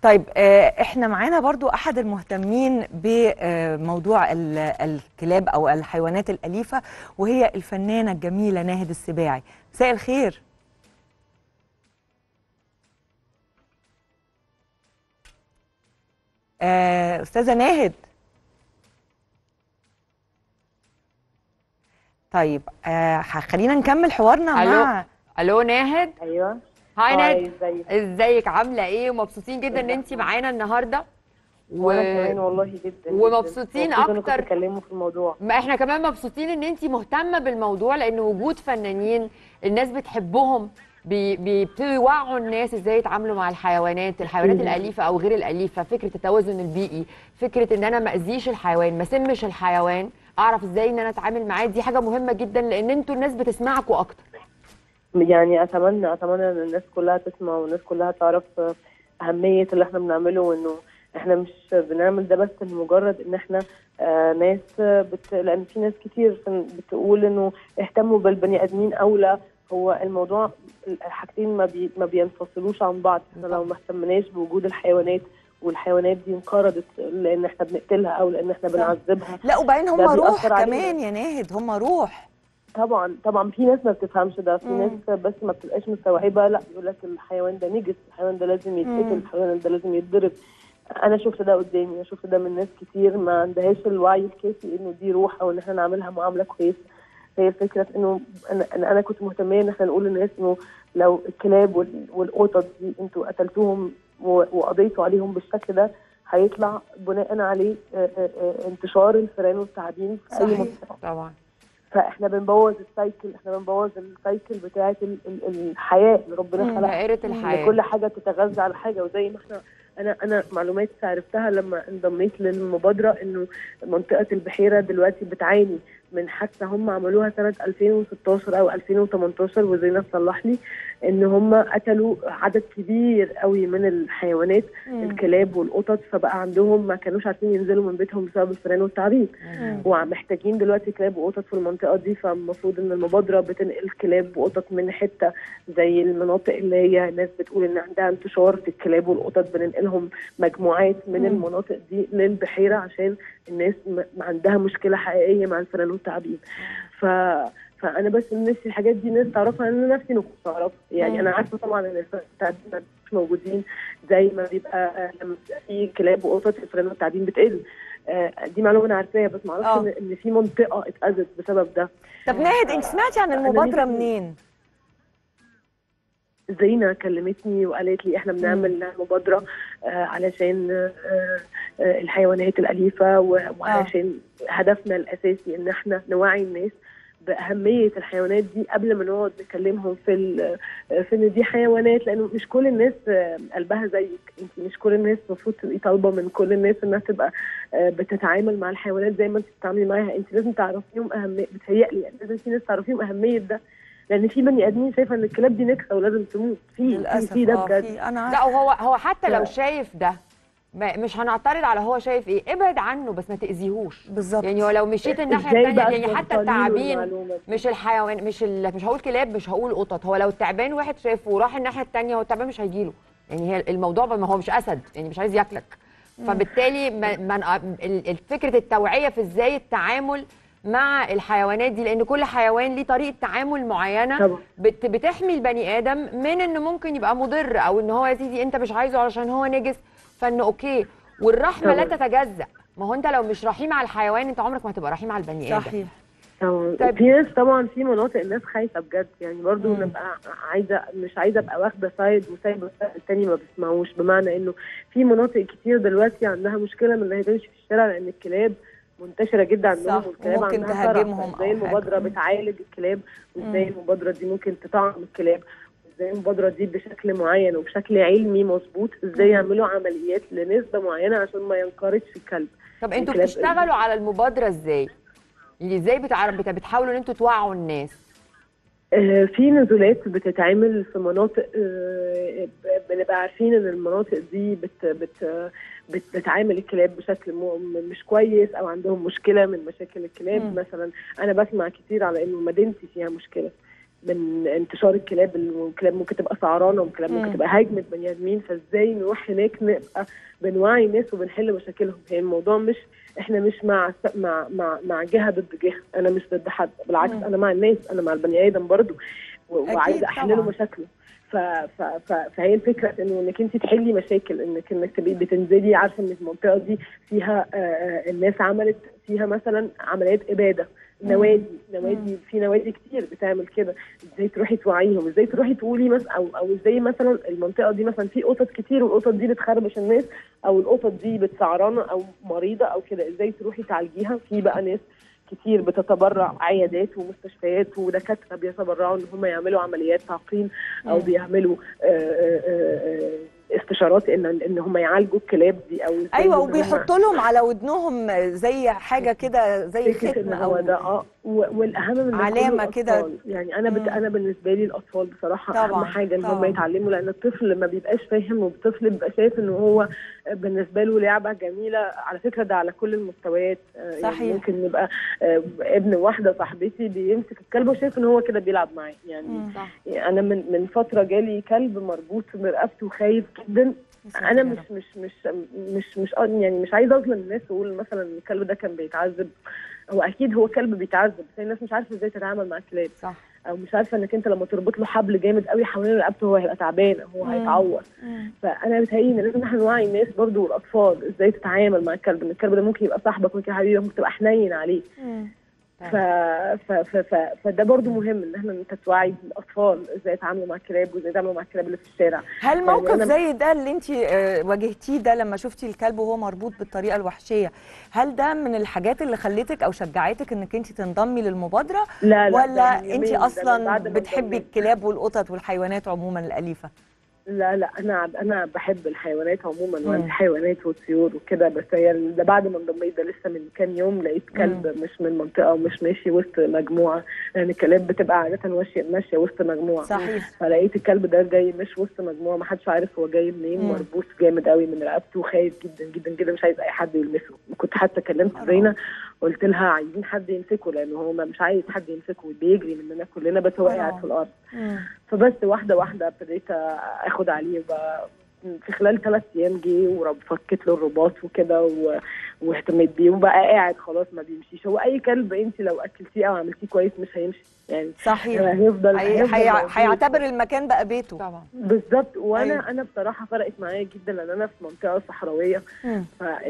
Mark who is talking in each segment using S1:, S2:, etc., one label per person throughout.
S1: طيب آه، احنا معانا برضو احد المهتمين بموضوع ال- الكلاب او الحيوانات الاليفه وهي الفنانه الجميله ناهد السباعي مساء الخير آه، استاذه ناهد طيب آه، خلينا نكمل حوارنا
S2: الو
S1: مع
S2: الو ناهد
S3: ايوه
S2: هاي
S3: هاي،
S2: ناهد
S3: ازيك
S2: ازيك عامله ايه ومبسوطين جدا ان انت معانا النهارده و...
S3: وانا كمان والله جدا
S2: ومبسوطين
S3: جداً. مبسوطة
S2: أكتر.
S3: انكم تتكلموا في الموضوع
S2: ما احنا كمان مبسوطين ان انت مهتمه بالموضوع لان وجود فنانين الناس بتحبهم بي- بيبتدوا يوعوا الناس ازاي يتعاملوا مع الحيوانات الحيوانات
S3: مم.
S2: الاليفه او غير الاليفه فكره التوازن البيئي فكره ان انا ما اذيش الحيوان ما سمش الحيوان اعرف ازاي ان انا اتعامل معاه دي حاجه مهمه جدا لان انتوا الناس بتسمعكوا اكتر
S3: يعني اتمنى اتمنى ان الناس كلها تسمع والناس كلها تعرف اهميه اللي احنا بنعمله وانه احنا مش بنعمل ده بس لمجرد ان احنا آه ناس بت... لان في ناس كتير بتقول انه اهتموا بالبني ادمين اولى هو الموضوع الحاجتين ما, بي... ما بينفصلوش عن بعض احنا لو ما اهتمناش بوجود الحيوانات والحيوانات دي انقرضت لان احنا بنقتلها او لان احنا
S1: صح.
S3: بنعذبها
S1: لا وبعدين هم
S3: ده
S1: روح
S3: بيأثر علينا.
S1: كمان يا ناهد هم روح
S3: طبعا طبعا في ناس ما بتفهمش ده في
S1: مم.
S3: ناس بس ما بتبقاش مستوعبه لا يقول لك الحيوان ده نجس الحيوان ده لازم
S1: مم.
S3: يتقتل الحيوان ده لازم يتضرب انا شفت ده قدامي انا شفت ده من ناس كتير ما عندهاش الوعي الكافي انه دي روح او ان احنا نعملها معامله كويسه هي الفكره في انه انا انا أنا كنت مهتميه ان احنا نقول للناس انه لو الكلاب وال- والقطط دي انتوا قتلتوهم و- وقضيتوا عليهم بالشكل ده هيطلع بناء عليه آه، آه، آه، انتشار الفئران والتعابين في اي
S1: صحيح.
S3: منطقه
S2: طبعا
S3: فاحنا بنبوظ السايكل احنا بنبوظ السايكل بتاعه ال- ال- الحياه اللي ربنا
S1: مم.
S3: خلقها
S2: دائره
S3: ان
S2: الحياه
S3: كل حاجه تتغذى على حاجه وزي ما احنا انا انا معلومات عرفتها لما انضميت للمبادره انه منطقه البحيره دلوقتي بتعاني من حادثه هم عملوها سنه 2016 او 2018 وزينب صلح لي ان هم قتلوا عدد كبير قوي من الحيوانات الكلاب والقطط فبقى عندهم ما كانوش عارفين ينزلوا من بيتهم بسبب الفئران والتعابين ومحتاجين دلوقتي كلاب وقطط في المنطقه دي فالمفروض ان المبادره بتنقل كلاب وقطط من حته زي المناطق اللي هي ناس بتقول ان عندها انتشار في الكلاب والقطط بننقلهم مجموعات من
S1: مم.
S3: المناطق دي للبحيره عشان الناس م- عندها مشكله حقيقيه مع الفئران والتعابين ف فانا بس نفسي الحاجات دي ناس تعرفها انا نفسي ما كنتش اعرفها يعني
S1: مم.
S3: انا عارفه طبعا ان الفئران والتعابين مش موجودين زي ما بيبقى آه، لما بيبقى في كلاب وقطط الفئران والتعابين بتقل آه، دي معلومه انا عارفاها بس ما
S1: آه.
S3: اعرفش ان إن في منطقه اتاذت بسبب ده
S1: طب ناهد انت سمعتي عن
S3: أنا
S1: المبادره
S3: نفسي-
S1: منين؟
S3: زينة كلمتني وقالت لي احنا بنعمل مبادرة آه علشان آه آه الحيوانات الأليفة و- وعلشان هدفنا الأساسي إن احنا نوعي الناس بأهمية الحيوانات دي قبل ما نقعد نكلمهم في ال- آه، في إن دي حيوانات لأنه مش كل الناس آه، قلبها زيك أنت مش كل الناس المفروض تبقي طالبة من كل الناس إنها تبقى آه، بتتعامل مع الحيوانات زي ما أنت بتتعاملي معاها أنت لازم تعرفيهم أهمية بتهيألي يعني لازم في ناس تعرفيهم أهمية ده لان في بني ادمين شايفه ان الكلاب دي نكسه ولازم تموت في في
S1: للاسف
S3: في ده
S1: آه،
S3: بجد
S1: في انا
S2: لا
S1: عارفة.
S2: وهو هو حتى لو
S3: لا.
S2: شايف ده ما- مش هنعترض على هو شايف ايه ابعد عنه بس ما تاذيهوش
S1: بالظبط
S2: يعني هو لو مشيت الناحيه
S3: إزاي
S2: الثانيه
S3: بقى
S2: يعني حتى
S3: توصلي له
S2: التعابين
S3: المعلومة دي؟
S2: مش الحيوان مش ال... مش هقول كلاب مش هقول قطط هو لو التعبان واحد شافه وراح الناحيه الثانيه هو التعبان مش هيجيله يعني هي الموضوع ما هو مش اسد يعني مش عايز ياكلك فبالتالي ما ما ال- ال- فكره التوعيه في ازاي التعامل مع الحيوانات دي لان كل حيوان ليه طريقه تعامل معينه
S3: طبعا
S2: بت بتحمي البني ادم من انه ممكن يبقى مضر او ان هو يا سيدي انت مش عايزه علشان هو نجس فانه اوكي والرحمه لا
S3: طبعاً.
S2: تتجزأ ما هو انت لو مش رحيم على الحيوان انت عمرك ما هتبقى رحيم على البني ادم
S1: صحيح
S3: طبعا
S2: طيب.
S3: في ناس طبعا في مناطق الناس خايفه بجد يعني برضو
S1: مم.
S3: نبقى عايزه مش عايزه ابقى واخده سايد وسايبه السايد التاني ما بيسمعوش بمعنى انه في مناطق كتير دلوقتي عندها مشكله من اللي هي تمشي في الشارع لان الكلاب منتشره جدا عندهم
S1: صح،
S3: والكلاب
S1: وممكن
S3: عندها صرع.
S1: تهاجمهم
S3: ازاي
S1: أو حاجة.
S3: المبادره بتعالج الكلاب وازاي
S1: مم.
S3: المبادره دي ممكن تطعم الكلاب ازاي المبادره دي بشكل معين وبشكل علمي مظبوط ازاي
S1: مم.
S3: يعملوا عمليات لنسبه معينه عشان ما ينقرضش الكلب
S2: طب انتوا
S3: الكلاب-
S2: بتشتغلوا على المبادره ازاي يعني ازاي بتعرف بت- بتحاولوا ان انتوا توعوا الناس
S3: آه، في نزولات بتتعمل في مناطق آه، ب- بنبقى عارفين ان المناطق دي بت بت بت بتعامل الكلاب بشكل م- مش كويس او عندهم مشكله من مشاكل الكلاب
S1: مم.
S3: مثلا انا بسمع كتير على انه مدينتي فيها مشكله من انتشار الكلاب الكلاب ممكن تبقى سعرانه والكلاب ممكن
S1: مم.
S3: تبقى هاجمه بني ادمين فازاي نروح هناك نبقى بنوعي الناس وبنحل مشاكلهم هي الموضوع مش احنا مش مع مع مع مع جهه ضد جهه انا مش ضد حد بالعكس
S1: مم.
S3: انا مع الناس انا مع البني ادم برضو و-
S1: أكيد
S3: وعايزه احل له
S1: طبعاً.
S3: مشاكله ف ف ف فهي الفكره انه انك انت تحلي مشاكل انك انك تبقي بتنزلي عارفه ان المنطقه دي فيها آه، آه، الناس عملت فيها مثلا عمليات اباده نوادي نوادي في نوادي كتير بتعمل كده ازاي تروحي توعيهم ازاي تروحي تقولي مثلا او او ازاي مثلا المنطقه دي مثلا في قطط كتير والقطط دي بتخربش الناس او القطط دي بتسعرانه او مريضه او كده ازاي تروحي تعالجيها في بقى ناس كتير بتتبرع عيادات ومستشفيات ودكاتره بيتبرعوا ان هم يعملوا عمليات تعقيم او
S1: مم.
S3: بيعملوا آه، آه، آه، استشارات ان ان هم يعالجوا الكلاب دي او إزاي
S1: ايوه
S3: إن هم-
S1: وبيحطوا لهم على ودنهم زي حاجه كده زي
S3: فكره
S1: ختم
S3: ان
S1: او
S3: هو ده اه و- والاهم من ده
S1: علامة
S3: كله
S1: كده.
S3: الأطفال. يعني انا بت...
S1: مم.
S3: انا بالنسبه لي الاطفال بصراحه
S1: طبعاً،
S3: اهم حاجه ان هم
S1: طبعاً.
S3: يتعلموا لان الطفل لما بيبقاش فاهم والطفل بيبقى شايف ان هو بالنسبه له لعبه جميله على فكره ده على كل المستويات آه،
S1: صحيح.
S3: يعني ممكن يبقى آه، ابن واحده صاحبتي بيمسك الكلب وشايف ان هو كده بيلعب معاه يعني
S1: مم.
S2: صح
S3: انا من من فتره جالي كلب مربوط برقبته وخايف جدا انا مش مش مش مش مش يعني مش عايزه اظلم الناس واقول مثلا ان الكلب ده كان بيتعذب هو اكيد هو كلب بيتعذب بس الناس مش عارفه ازاي تتعامل مع الكلاب
S2: صح
S3: او مش عارفه انك انت لما تربط له حبل جامد قوي حوالين رقبته هو هيبقى تعبان هو
S1: مم.
S3: هيتعور
S1: مم.
S3: فانا بتهيألي ان لازم احنا نوعي الناس برضو والاطفال ازاي تتعامل مع الكلب ان الكلب ده ممكن يبقى صاحبك ممكن حبيبك ممكن تبقى حنين عليه
S1: مم.
S3: ف... ف... ف... ف... فده برضو مهم ان احنا انت توعي الاطفال ازاي يتعاملوا مع الكلاب وازاي يتعاملوا مع الكلاب اللي في الشارع
S1: هل
S3: يعني
S1: موقف
S3: أنا-
S1: زي ده اللي انت واجهتيه ده لما شفتي الكلب وهو مربوط بالطريقه الوحشيه هل ده من الحاجات اللي خلتك او شجعتك انك انت تنضمي للمبادره
S3: لا لا ده
S1: ولا
S3: من
S1: انت
S3: يومين، ده من
S1: اصلا
S3: بعد ما
S1: بتحبي
S3: انضميت.
S1: الكلاب والقطط والحيوانات عموما الاليفه
S3: لا لا انا انا بحب الحيوانات عموما
S1: مم.
S3: وعندي حيوانات وطيور وكده بس هي ده بعد ما انضميت ده لسه من كام يوم لقيت كلب مش من منطقه ومش ماشي وسط مجموعه لان الكلاب بتبقى عاده ماشيه ماشيه وسط مجموعه
S1: صحيح
S3: فلقيت الكلب ده جاي مش وسط مجموعه ما حدش عارف هو جاي منين
S1: مم.
S3: مربوط جامد قوي من رقبته وخايف جدا جدا جدا مش عايز اي حد يلمسه كنت حتى كلمت
S1: حرام.
S3: زينه قلت لها عايزين حد يمسكه لان هو ما- مش عايز حد يمسكه بيجري مننا كلنا بس هو
S1: حرام.
S3: قاعد في الارض
S1: مم.
S3: فبس واحده واحده ابتديت اخد عليه بقى في خلال ثلاث ايام جه وفكيت له الرباط وكده و- واهتميت بيه وبقى قاعد خلاص ما بيمشيش هو اي كلب انت لو اكلتيه او عملتيه كويس مش هيمشي يعني
S1: صحيح
S3: هيفضل
S1: هي-
S3: هيفضل
S1: هي-
S3: موجود.
S1: هيعتبر المكان بقى بيته
S2: طبعا
S3: بالظبط وانا
S1: أيوة.
S3: أيوة. انا بصراحه فرقت معايا جدا لان انا في منطقه صحراويه
S1: مم.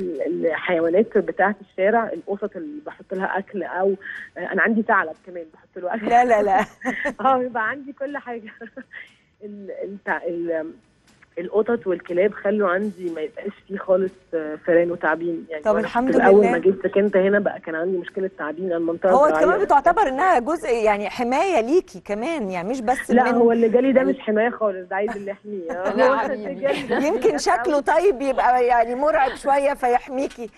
S3: فالحيوانات بتاعه الشارع القطط اللي بحط لها اكل او انا عندي ثعلب كمان بحط له اكل
S1: لا لا لا
S3: اه يبقى عندي كل حاجه ال... التع... ال... القطط والكلاب خلوا عندي ما يبقاش فيه خالص آه، فئران وتعابين يعني
S1: طب
S3: وأنا
S1: الحمد
S3: كنت اول
S1: لله.
S3: ما جيت سكنت هنا بقى كان عندي مشكله تعابين المنطقه
S1: هو
S3: الزراعية.
S1: كمان بتعتبر انها جزء يعني حمايه ليكي كمان يعني مش بس
S3: لا
S1: من
S3: هو اللي جالي ده مش حمايه خالص ده عايز اللي يحميه آه،
S2: لا
S3: هو
S2: حبيبي.
S3: اللي جالي ده
S1: يمكن
S3: بجد
S1: شكله
S3: أوي.
S1: طيب يبقى يعني مرعب شويه فيحميكي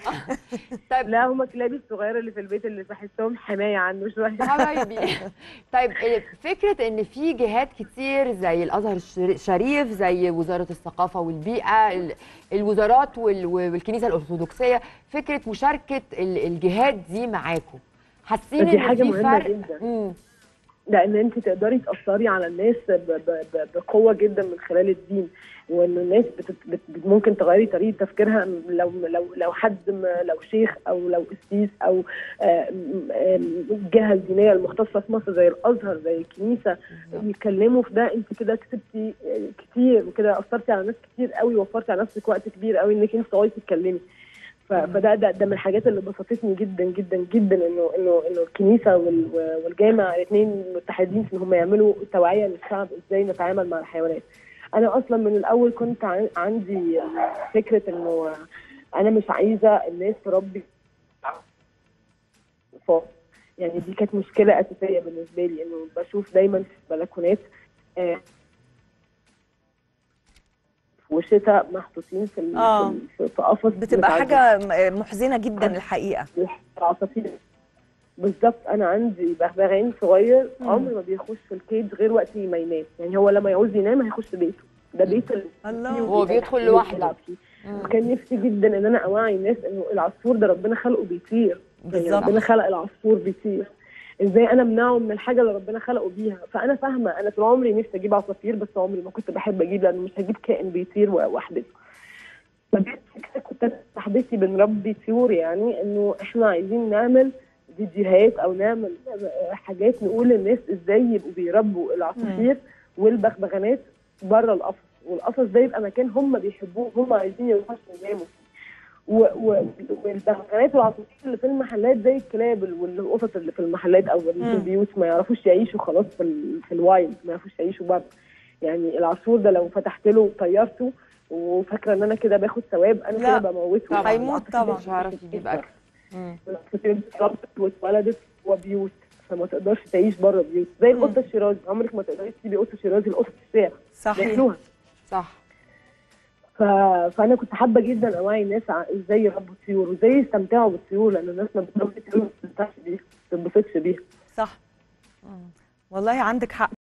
S2: طيب
S3: لا هما كلابي الصغيره اللي في البيت اللي بحسهم حمايه عنه شويه
S2: حبايبي طيب إيه، فكره ان في جهات كتير زي الازهر الشر- الشريف زي وزاره الثقافه والبيئه ال- الوزارات وال- والكنيسه الارثوذكسيه فكره مشاركه ال- الجهات دي معاكم حاسين
S3: دي
S2: ان
S3: حاجة
S2: في
S3: مهمة
S2: فرق
S3: جدا.
S2: مم.
S3: لان انت تقدري تاثري على الناس ب- ب- ب- بقوه جدا من خلال الدين وان الناس بت بت بت ممكن تغيري طريقه تفكيرها لو لو لو حد م- لو شيخ او لو قسيس او آه، م- آه، الجهه الدينيه المختصه في مصر زي الازهر زي الكنيسه يتكلموا في ده انت كده كسبتي آه، كتير وكده اثرتي على ناس كتير قوي وفرتي على نفسك وقت كبير قوي انك انت تقعدي تتكلمي ف- فده ده, ده من الحاجات اللي بسطتني جدا جدا جدا انه انه انه الكنيسه وال- والجامع الاثنين متحدين في ان هم يعملوا توعيه للشعب ازاي نتعامل مع الحيوانات. انا اصلا من الاول كنت عن- عندي فكره انه انا مش عايزه الناس تربي فوق يعني دي كانت مشكله اساسيه بالنسبه لي انه بشوف دايما في البلكونات آه، وشتاء محطوطين في ال-
S1: آه.
S3: في في قفص
S1: بتبقى
S3: متعدد.
S1: حاجه م- محزنه جدا الحقيقه
S3: العصافير بالظبط انا عندي بغبغان صغير
S1: مم.
S3: عمره ما بيخش في الكيج غير وقت ما ينام يعني هو لما يعوز ينام هيخش بيته ده بيت ال-
S1: الله
S2: هو بيدخل لوحده.
S3: يلعب فيه.
S2: مم.
S3: وكان نفسي جدا ان انا اوعي الناس انه العصفور ده ربنا خلقه بيطير يعني
S1: بالظبط.
S3: ربنا خلق العصفور بيطير ازاي انا امنعه من الحاجه اللي ربنا خلقه بيها فانا فاهمه انا طول عمري نفسي اجيب عصافير بس عمري ما كنت بحب اجيب لانه مش هجيب كائن بيطير و- واحبسه فجت فكره كنت أنا صاحبتي بنربي طيور يعني انه احنا عايزين نعمل فيديوهات او نعمل حاجات نقول للناس ازاي يبقوا بيربوا العصافير والبغبغانات بره القفص والقفص ده يبقى مكان هم بيحبوه هم عايزين يروحوا يناموا و- و- والبغبغانات والعصافير اللي في المحلات زي الكلاب والقطط اللي في المحلات او اللي في
S1: مم.
S3: البيوت ما يعرفوش يعيشوا خلاص في ال- في الوايلد ما يعرفوش يعيشوا بره يعني العصفور ده لو فتحت له طيرته وفاكره ان انا كده باخد ثواب انا
S1: لا.
S3: كده بموته
S2: طبعاً.
S1: هيموت طبعاً.
S2: مش هعرف يجيب اكل مم.
S3: العصافير اتربت واتولدت وبيوت فما تقدرش تعيش بره بيوت زي
S1: مم.
S3: القطه الشيرازي عمرك ما تقدري تسيبي قطه شيرازي القطه في الشارع
S1: صحيح
S3: بياكلوها
S2: صح
S3: ف... فانا كنت حابه جدا اوعي الناس ع- ازاي يربوا طيور وازاي يستمتعوا بالطيور لان الناس ما بتربي طيور ما بتستمتعش بيها ما بتتبسطش بيها
S1: صح مم. والله عندك حق